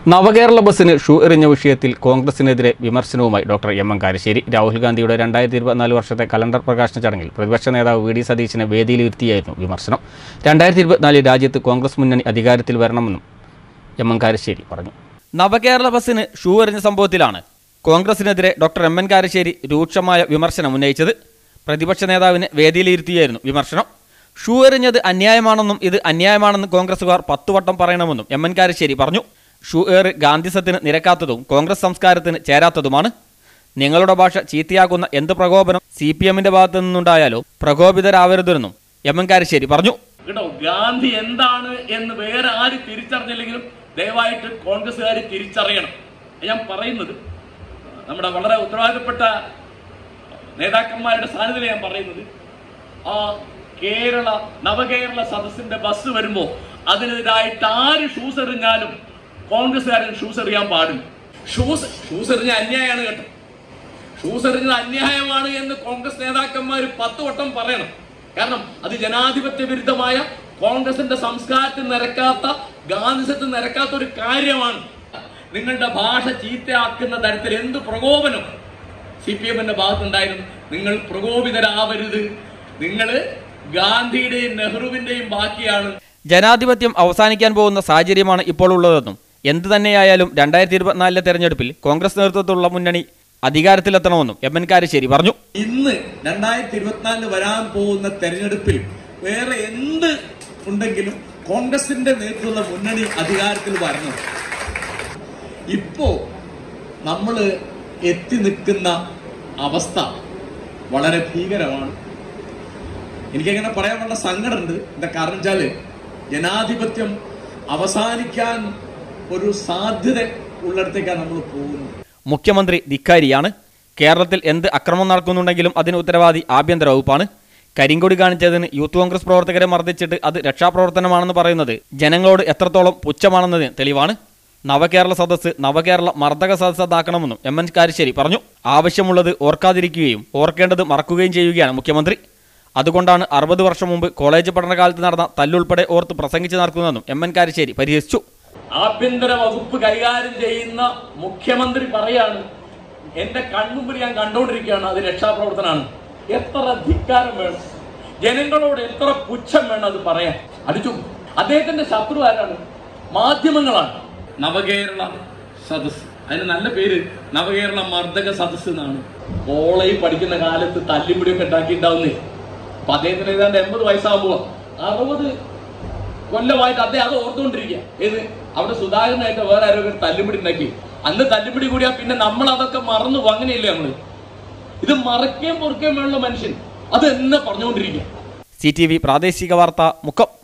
നവകേരള ബസ്സിന് ഷൂ എറിഞ്ഞ വിഷയത്തിൽ കോൺഗ്രസിനെതിരെ വിമർശനവുമായി doctor M M Karassery Rahul ഗാന്ധിയുടെ രണ്ടായിരത്തി ഇരുപത്തിനാല് വർഷത്തെ കലണ്ടർ പ്രകാശന ചടങ്ങിൽ പ്രതിപക്ഷ നേതാവ് വി ഡി സതീശനെ വേദിയിലിരുത്തിയായിരുന്നു വിമർശനം രണ്ടായിരത്തി ഇരുപത്തിനാലിൽ രാജ്യത്ത് കോൺഗ്രസ് മുന്നണി അധികാരത്തിൽ വരണമെന്നും എം എം കാരശ്ശേരി പറഞ്ഞു നവകേരള ബസ്സിന് ഷൂ എറിഞ്ഞ സംഭവത്തിലാണ് കോൺഗ്രസിനെതിരെ ഡോക്ടർ എം എൻ കാരശ്ശേരി രൂക്ഷമായ വിമർശനം ഉന്നയിച്ചത് പ്രതിപക്ഷ നേതാവിനെ വേദിയിലിരുത്തിയായിരുന്നു വിമർശനം ഷൂ എറിഞ്ഞത് അന്യായമാണെന്നും ഇത് അന്യായമാണെന്ന് കോൺഗ്രസുകാർ പത്തുവട്ടം പറയണമെന്നും എം എൻ കാരശ്ശേരി പറഞ്ഞു ഷൂ ഏറ് ഗാന്ധിസത്തിന് നിരക്കാത്തതും കോൺഗ്രസ് സംസ്കാരത്തിന് ചേരാത്തതുമാണ് നിങ്ങളുടെ ഭാഷ ചീത്തയാക്കുന്ന എന്ത് പ്രകോപനം സി പി എമ്മിന്റെ ഭാഗത്തു നിന്നുണ്ടായാലോ പ്രകോപിതരാവരുതെന്നും എം എൻ കാരശ്ശേരി പറഞ്ഞു കേട്ടോ ഗാന്ധി എന്താണ് എന്ന് വേറെ ആര് തിരിച്ചറിഞ്ഞില്ലെങ്കിലും ദയവായിട്ട് കോൺഗ്രസ്സുകാർ തിരിച്ചറിയണം ഞാൻ പറയുന്നത് നമ്മുടെ വളരെ ഉത്തരവാദിത്തപ്പെട്ട നേതാക്കന്മാരുടെ സാന്നിധ്യം ഞാൻ പറയുന്നത് ആ കേരള നവകേരള സദസ്സിന്റെ ബസ് വരുമ്പോ അതിനെതിരായിട്ട് ആര് ഷൂസ് എറിഞ്ഞാലും കോൺഗ്രസ്സുകാരൻ ഷൂസ് എറിയാൻ പാടില്ല ഷൂസ് ഷൂസ് എറിഞ്ഞ അന്യായമാണ് കേട്ടോ ഷൂസ് എറിഞ്ഞത് അന്യായമാണ് എന്ന് കോൺഗ്രസ് നേതാക്കന്മാർ പത്ത് വട്ടം പറയണം കാരണം അത് ജനാധിപത്യ വിരുദ്ധമായ കോൺഗ്രസിന്റെ സംസ്കാരത്തിൽ നിരക്കാത്ത ഗാന്ധിസത്തിൽ നിരക്കാത്ത ഒരു കാര്യമാണ് നിങ്ങളുടെ ഭാഷ ചീത്തയാക്കുന്ന തരത്തിൽ എന്ത് പ്രകോപനം സി പി എമ്മിന്റെ ഭാഗത്തുണ്ടായിരുന്നു നിങ്ങൾ പ്രകോപിതരാവരുത് നിങ്ങൾ ഗാന്ധിയുടെയും നെഹ്റുവിന്റെയും ബാക്കിയാണ് ജനാധിപത്യം അവസാനിക്കാൻ പോകുന്ന സാഹചര്യമാണ് ഇപ്പോൾ ഉള്ളതെന്നും എന്തു തന്നെയായാലും രണ്ടായിരത്തി ഇരുപത്തിനാലിലെ തെരഞ്ഞെടുപ്പിൽ കോൺഗ്രസ് നേതൃത്വത്തിലുള്ള മുന്നണി അധികാരത്തിലെത്തണമെന്നും എം എൻ കാരശ്ശേരി പറഞ്ഞു ഇന്ന് രണ്ടായിരത്തി ഇരുപത്തിനാലിന് വരാൻ പോകുന്ന തെരഞ്ഞെടുപ്പിൽ വേറെ എന്ത് ഉണ്ടെങ്കിലും കോൺഗ്രസിന്റെ നേതൃത്വമുള്ള മുന്നണി അധികാരത്തിൽ വരണം ഇപ്പോ നമ്മൾ എത്തി നിൽക്കുന്ന അവസ്ഥ വളരെ ഭീകരമാണ് എനിക്കങ്ങനെ പറയാൻ വളരെ സങ്കടമുണ്ട് എന്താ കാരണം വെച്ചാല് ജനാധിപത്യം അവസാനിക്കാൻ ഒരു സാധ്യത ഉള്ളിടത്തേക്കാണ് നമ്മൾ പോകുന്നത് മുഖ്യമന്ത്രി ധിക്കാരിയാണ് കേരളത്തിൽ എന്ത് അക്രമം നടക്കുന്നുണ്ടെങ്കിലും അതിന് ഉത്തരവാദി ആഭ്യന്തര വകുപ്പാണ് കരിങ്കൊടി കാണിച്ചതിന് യൂത്ത് കോൺഗ്രസ് പ്രവർത്തകരെ മർദ്ദിച്ചിട്ട് അത് രക്ഷാപ്രവർത്തനമാണെന്ന് പറയുന്നത് ജനങ്ങളോട് എത്രത്തോളം പുച്ഛമാണെന്നതിന് തെളിവാണ് നവകേരള സദസ്സ് നവകേരള മർദ്ദക സദസ്സതാക്കണമെന്നും എം എൻ കാരശ്ശേരി പറഞ്ഞു ആവശ്യമുള്ളത് ഓർക്കാതിരിക്കുകയും ഓർക്കേണ്ടത് മറക്കുകയും ചെയ്യുകയാണ് മുഖ്യമന്ത്രി അതുകൊണ്ടാണ് അറുപത് വർഷം മുമ്പ് കോളേജ് പഠനകാലത്ത് നടന്ന തല്ലുൾപ്പെടെ ഓർത്ത് പ്രസംഗിച്ച് നടക്കുന്നതെന്നും എം എൻ കാരശ്ശേരി പരിഹസിച്ചു ആഭ്യന്തര വകുപ്പ് കൈകാര്യം ചെയ്യുന്ന മുഖ്യമന്ത്രി പറയാണ് എന്റെ കൺമുമ്പിൽ ഞാൻ കണ്ടുകൊണ്ടിരിക്കുകയാണ് അത് രക്ഷാപ്രവർത്തനമാണ് എത്ര ധിക്കാരം വേണം ജനങ്ങളോട് എത്ര പുച്ഛം വേണം അത് പറയാൻ അടിച്ചു അദ്ദേഹത്തിന്റെ ശത്രു ആരാണ് മാധ്യമങ്ങളാണ് നവകേരള സദസ് അതിന് നല്ല പേര് നവകേരള മർദ്ദക സദസ് എന്നാണ് കോളേജിൽ പഠിക്കുന്ന കാലത്ത് തല്ലിമുടിയൊക്കെ ഉണ്ടാക്കിയിട്ടുണ്ടാവുന്നേ അപ്പൊ അദ്ദേഹത്തിന് ഏതാണ്ട് എൺപത് വയസ്സാകുമ്പോ അറുപത് കൊല്ലമായിട്ട് അദ്ദേഹം അത് ഓർത്തുകൊണ്ടിരിക്കുക ഏത് അവിടെ സുധാകരനായിട്ട് വേറെ ആരോ തല്ലുപിടി ഉണ്ടാക്കി അന്ന് തല്ലുപിടി കൂടിയാ പിന്നെ നമ്മൾ അതൊക്കെ മറന്നു പോകും. അങ്ങനെയല്ലേ നമ്മള് ഇത് മറക്കുകയും പൊറുക്കുകയും വേണമല്ലോ മനുഷ്യൻ അത് എന്നെ പറഞ്ഞുകൊണ്ടിരിക്കുക സി ടി വി പ്രാദേശിക വാർത്ത മുക്കം